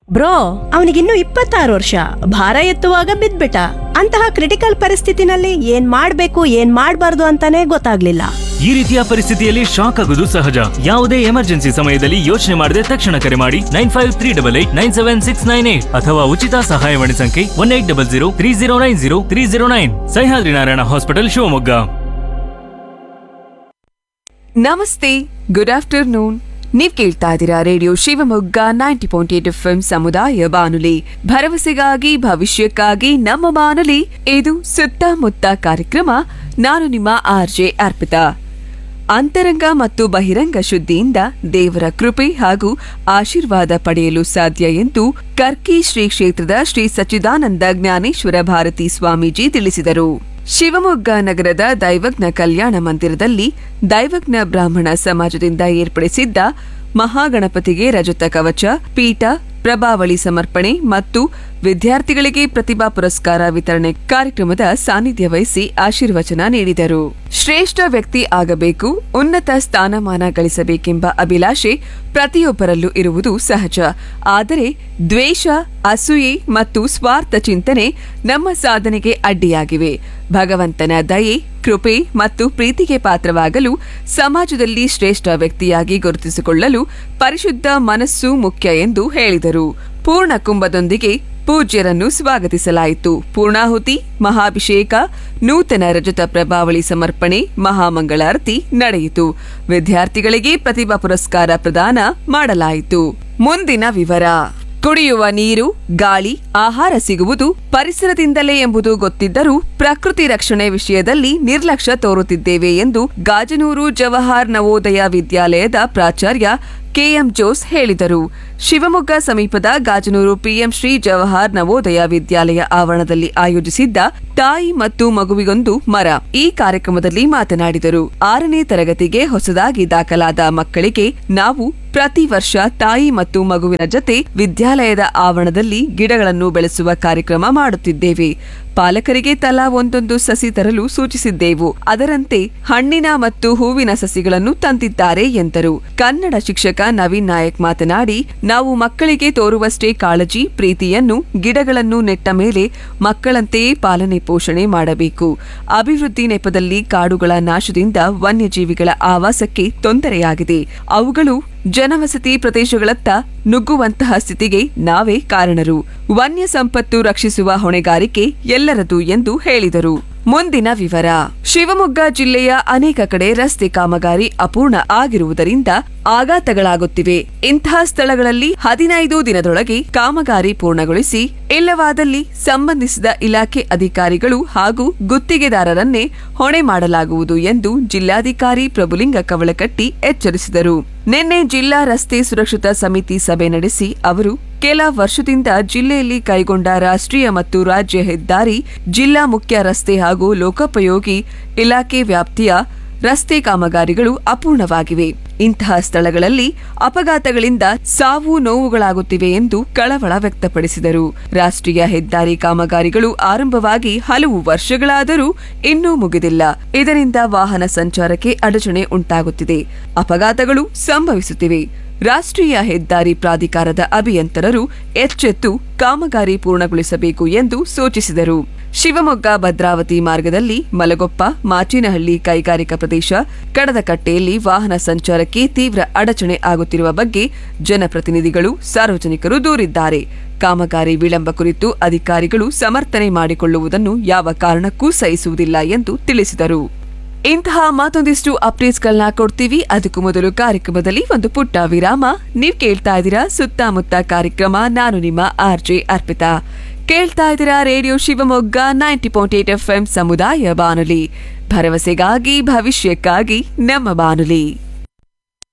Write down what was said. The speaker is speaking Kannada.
ಬ್ರೋ ಅವನಿಗಿನ್ನು ಇಪ್ಪತ್ತಾರು ವರ್ಷ ಭಾರ ಎತ್ತುವಾಗ ಬಿದ್ಬಿಟ್ಟ ಅಂತಹ ಕ್ರಿಟಿಕಲ್ ಪರಿಸ್ಥಿತಿನಲ್ಲಿ ಏನ್ ಮಾಡ್ಬೇಕು ಏನ್ ಮಾಡ್ಬಾರ್ದು ಅಂತಾನೆ ಗೊತ್ತಾಗ್ಲಿಲ್ಲ ಈ ರೀತಿಯ ಪರಿಸ್ಥಿತಿಯಲ್ಲಿ ಶಾಕ್ ಆಗುವುದು ಸಹಜ ಯಾವುದೇ ಎಮರ್ಜೆನ್ಸಿ ಸಮಯದಲ್ಲಿ ಯೋಚನೆ ಮಾಡದೆ ತಕ್ಷಣ ಕರೆ ಮಾಡಿ nine five three double eight nine seven six nine eight ಅಥವಾ ಉಚಿತ ಸಹಾಯವಾಣಿ ಸಂಖ್ಯೆ one eight double zero three zero nine zero three zero nine Sahyadri Narayana hospital Shivamogga ನಮಸ್ತೆ ಗುಡ್ ಆಫ್ಟರ್ನೂನ್ ನೀವ್ ಕೇಳ್ತಾ ಇದ್ದೀರಾ radio Shivamogga ninety point eight F ಸಮುದಾಯ ಬಾನುಲಿ ಭರವಸೆಗಾಗಿ ಭವಿಷ್ಯಕ್ಕಾಗಿ ನಮ್ಮ ಬಾನುಲಿ ಇದು ಸುತ್ತಮುತ್ತ ಕಾರ್ಯಕ್ರಮ ನಾನು ನಿಮ್ಮ ಆರ್ಜೆ ಅರ್ಪಿತಾ ಅಂತರಂಗ ಮತ್ತು ಬಹಿರಂಗ ಶುದ್ಧಿಯಿಂದ ದೇವರ ಕೃಪೆ ಹಾಗೂ ಆಶೀರ್ವಾದ ಪಡೆಯಲು ಸಾಧ್ಯ ಎಂದು ಕರ್ಕಿ ಶ್ರೀ ಕ್ಷೇತ್ರದ ಶ್ರೀ ಸಚ್ಚಿದಾನಂದ ಜ್ಞಾನೇಶ್ವರ ಭಾರತಿ ಸ್ವಾಮೀಜಿ ತಿಳಿಸಿದರು ಶಿವಮೊಗ್ಗ ನಗರದ ದೈವಜ್ಞ ಕಲ್ಯಾಣ ಮಂದಿರದಲ್ಲಿ ದೈವಜ್ಞ ಬ್ರಾಹ್ಮಣ ಸಮಾಜದಿಂದ ಏರ್ಪಡಿಸಿದ್ದ ಮಹಾಗಣಪತಿಗೆ ರಜತ ಕವಚ ಪೀಠ ಪ್ರಭಾವಳಿ ಸಮರ್ಪಣೆ ಮತ್ತು ವಿದ್ಯಾರ್ಥಿಗಳಿಗೆ ಪ್ರತಿಭಾ ಪುರಸ್ಕಾರ ವಿತರಣೆ ಕಾರ್ಯಕ್ರಮದ ಸಾನ್ನಿಧ್ಯ ವಹಿಸಿ ಆಶೀರ್ವಚನ ನೀಡಿದರು ಶ್ರೇಷ್ಠ ವ್ಯಕ್ತಿ ಆಗಬೇಕು ಉನ್ನತ ಸ್ಥಾನಮಾನ ಗಳಿಸಬೇಕೆಂಬ ಅಭಿಲಾಷೆ ಪ್ರತಿಯೊಬ್ಬರಲ್ಲೂ ಇರುವುದು ಸಹಜ ಆದರೆ ದ್ವೇಷ ಅಸೂಯೆ ಮತ್ತು ಸ್ವಾರ್ಥ ಚಿಂತನೆ ನಮ್ಮ ಸಾಧನೆಗೆ ಅಡ್ಡಿಯಾಗಿವೆ ಭಗವಂತನ ದಯೆ ಕೃಪೆ ಮತ್ತು ಪ್ರೀತಿಗೆ ಪಾತ್ರವಾಗಲು ಸಮಾಜದಲ್ಲಿ ಶ್ರೇಷ್ಠ ವ್ಯಕ್ತಿಯಾಗಿ ಗುರುತಿಸಿಕೊಳ್ಳಲು ಪರಿಶುದ್ಧ ಮನಸ್ಸು ಮುಖ್ಯ ಎಂದು ಹೇಳಿದರು ಪೂರ್ಣ ಕುಂಭದೊಂದಿಗೆ ಪೂಜ್ಯರನ್ನು ಸ್ವಾಗತಿಸಲಾಯಿತು ಪೂರ್ಣಾಹುತಿ ಮಹಾಭಿಷೇಕ ನೂತನ ರಜತ ಪ್ರಭಾವಳಿ ಸಮರ್ಪಣೆ ಮಹಾಮಂಗಳಾರತಿ ನಡೆಯಿತು ವಿದ್ಯಾರ್ಥಿಗಳಿಗೆ ಪ್ರತಿಭಾ ಪುರಸ್ಕಾರ ಪ್ರದಾನ ಮಾಡಲಾಯಿತು ಮುಂದಿನ ವಿವರ ಕುಡಿಯುವ ನೀರು ಗಾಳಿ ಆಹಾರ ಸಿಗುವುದು ಪರಿಸರದಿಂದಲೇ ಎಂಬುದು ಗೊತ್ತಿದ್ದರೂ ಪ್ರಕೃತಿ ರಕ್ಷಣೆ ವಿಷಯದಲ್ಲಿ ನಿರ್ಲಕ್ಷ್ಯ ತೋರುತ್ತಿದ್ದೇವೆ ಎಂದು ಗಾಜನೂರು ಜವಾಹರ್ ನವೋದಯ ವಿದ್ಯಾಲಯದ ಪ್ರಾಚಾರ್ಯ ಕೆಎಂ ಜೋಸ್ ಹೇಳಿದರು ಶಿವಮೊಗ್ಗ ಸಮೀಪದ ಗಾಜನೂರು ಪಿಎಂ ಶ್ರೀ ಜವಾಹರ್ ನವೋದಯ ವಿದ್ಯಾಲಯ ಆವರಣದಲ್ಲಿ ಆಯೋಜಿಸಿದ್ದ ತಾಯಿ ಮತ್ತು ಮಗುವಿಗೊಂದು ಮರ ಈ ಕಾರ್ಯಕ್ರಮದಲ್ಲಿ ಮಾತನಾಡಿದರು ಆರನೇ ತರಗತಿಗೆ ಹೊಸದಾಗಿ ದಾಖಲಾದ ಮಕ್ಕಳಿಗೆ ನಾವು ಪ್ರತಿ ವರ್ಷ ತಾಯಿ ಮತ್ತು ಮಗುವಿನ ಜತೆ ವಿದ್ಯಾಲಯದ ಆವರಣದಲ್ಲಿ ಗಿಡಗಳನ್ನು ಬೆಳೆಸುವ ಕಾರ್ಯಕ್ರಮ ಮಾಡುತ್ತಿದ್ದೇವೆ ಪಾಲಕರಿಗೆ ತಲಾ ಒಂದೊಂದು ಸಸಿ ತರಲು ಸೂಚಿಸಿದ್ದೆವು ಅದರಂತೆ ಹಣ್ಣಿನ ಮತ್ತು ಹೂವಿನ ಸಸಿಗಳನ್ನು ತಂದಿದ್ದಾರೆ ಎಂದರು ಕನ್ನಡ ಶಿಕ್ಷಕ ನವೀನ್ ನಾಯಕ್ ಮಾತನಾಡಿ ನಾವು ಮಕ್ಕಳಿಗೆ ತೋರುವಷ್ಟೇ ಕಾಳಜಿ ಪ್ರೀತಿಯನ್ನು ಗಿಡಗಳನ್ನು ನೆಟ್ಟ ಮೇಲೆ ಮಕ್ಕಳಂತೆಯೇ ಪಾಲನೆ ಪೋಷಣೆ ಮಾಡಬೇಕು ಅಭಿವೃದ್ಧಿ ನೆಪದಲ್ಲಿ ಕಾಡುಗಳ ನಾಶದಿಂದ ವನ್ಯಜೀವಿಗಳ ಆವಾಸಕ್ಕೆ ತೊಂದರೆಯಾಗಿದೆ ಅವುಗಳು ಜನವಸತಿ ಪ್ರದೇಶಗಳತ್ತ ನುಗ್ಗುವಂತಹ ಸ್ಥಿತಿಗೆ ನಾವೇ ಕಾರಣರು ವನ್ಯ ಸಂಪತ್ತು ರಕ್ಷಿಸುವ ಹೊಣೆಗಾರಿಕೆ ಎಲ್ಲರದು ಎಂದು ಹೇಳಿದರು ಮುಂದಿನ ವಿವರ ಶಿವಮೊಗ್ಗ ಜಿಲ್ಲೆಯ ಅನೇಕ ಕಡೆ ರಸ್ತೆ ಕಾಮಗಾರಿ ಅಪೂರ್ಣ ಆಗಿರುವುದರಿಂದ ಆಘಾತಗಳಾಗುತ್ತಿವೆ ಇಂತಹ ಸ್ಥಳಗಳಲ್ಲಿ ಹದಿನೈದು ದಿನದೊಳಗೆ ಕಾಮಗಾರಿ ಪೂರ್ಣಗೊಳಿಸಿ ಇಲ್ಲವಾದಲ್ಲಿ ಸಂಬಂಧಿಸಿದ ಇಲಾಖೆ ಅಧಿಕಾರಿಗಳು ಹಾಗೂ ಗುತ್ತಿಗೆದಾರರನ್ನೇ ಹೊಣೆ ಮಾಡಲಾಗುವುದು ಎಂದು ಜಿಲ್ಲಾಧಿಕಾರಿ ಪ್ರಭುಲಿಂಗ ಕವಳಕಟ್ಟಿ ಎಚ್ಚರಿಸಿದರು ನಿನ್ನೆ ಜಿಲ್ಲಾ ರಸ್ತೆ ಸುರಕ್ಷತಾ ಸಮಿತಿ ಸಭೆ ನಡೆಸಿ ಅವರು ಕೆಲ ವರ್ಷದಿಂದ ಜಿಲ್ಲೆಯಲ್ಲಿ ಕೈಗೊಂಡ ರಾಷ್ಟ್ರೀಯ ಮತ್ತು ರಾಜ್ಯ ಹೆದ್ದಾರಿ ಜಿಲ್ಲಾ ಮುಖ್ಯ ರಸ್ತೆ ಹಾಗೂ ಲೋಕೋಪಯೋಗಿ ಇಲಾಖೆ ವ್ಯಾಪ್ತಿಯ ರಸ್ತೆ ಕಾಮಗಾರಿಗಳು ಅಪೂರ್ಣವಾಗಿವೆ ಇಂತಹ ಸ್ಥಳಗಳಲ್ಲಿ ಅಪಘಾತಗಳಿಂದ ಸಾವು ನೋವುಗಳಾಗುತ್ತಿವೆ ಎಂದು ಕಳವಳ ವ್ಯಕ್ತಪಡಿಸಿದರು ರಾಷ್ಟ್ರೀಯ ಹೆದ್ದಾರಿ ಕಾಮಗಾರಿಗಳು ಆರಂಭವಾಗಿ ಹಲವು ವರ್ಷಗಳಾದರೂ ಇನ್ನೂ ಮುಗಿದಿಲ್ಲ ಇದರಿಂದ ವಾಹನ ಸಂಚಾರಕ್ಕೆ ಅಡಚಣೆ ಉಂಟಾಗುತ್ತಿದೆ ಅಪಘಾತಗಳು ಸಂಭವಿಸುತ್ತಿವೆ ರಾಷ್ಟ್ರೀಯ ಹೆದ್ದಾರಿ ಪ್ರಾಧಿಕಾರದ ಅಭಿಯಂತರರು ಎಚ್ಚೆತ್ತು ಕಾಮಗಾರಿ ಪೂರ್ಣಗೊಳಿಸಬೇಕು ಎಂದು ಸೂಚಿಸಿದರು ಶಿವಮೊಗ್ಗ ಭದ್ರಾವತಿ ಮಾರ್ಗದಲ್ಲಿ ಮಲಗೊಪ್ಪ ಮಾಚಿನಹಳ್ಳಿ ಕೈಗಾರಿಕಾ ಪ್ರದೇಶ ಕಡದಕಟ್ಟೆಯಲ್ಲಿ ವಾಹನ ಸಂಚಾರಕ್ಕೆ ತೀವ್ರ ಅಡಚಣೆ ಆಗುತ್ತಿರುವ ಬಗ್ಗೆ ಜನಪ್ರತಿನಿಧಿಗಳು ಸಾರ್ವಜನಿಕರು ದೂರಿದ್ದಾರೆ ಕಾಮಗಾರಿ ವಿಳಂಬ ಕುರಿತು ಅಧಿಕಾರಿಗಳು ಸಮರ್ಥನೆ ಮಾಡಿಕೊಳ್ಳುವುದನ್ನು ಯಾವ ಕಾರಣಕ್ಕೂ ಸಹಿಸುವುದಿಲ್ಲ ಎಂದು ತಿಳಿಸಿದರು ಇಂತಹ ಮತ್ತೊಂದಿಷ್ಟು ಅಪ್ಡೇಟ್ಸ್ಗಳನ್ನ ಕೊಡ್ತೀವಿ ಅದಕ್ಕೂ ಮೊದಲು ಕಾರ್ಯಕ್ರಮದಲ್ಲಿ ಒಂದು ಪುಟ್ಟ ವಿರಾಮ ನೀವ್ ಕೇಳ್ತಾ ಇದ್ದೀರಾ ಸುತ್ತಮುತ್ತ ಕಾರ್ಯಕ್ರಮ ನಾನು ನಿಮ್ಮ ಆರ್ಜೆ ಅರ್ಪಿತಾ ಕೇಳ್ತಾ ಇದ್ದೀರಾ radio Shivamogga ninety point eight F ಸಮುದಾಯ ಬಾನುಲಿ ಭರವಸೆಗಾಗಿ ಭವಿಷ್ಯಕ್ಕಾಗಿ ನಮ್ಮ ಬಾನುಲಿ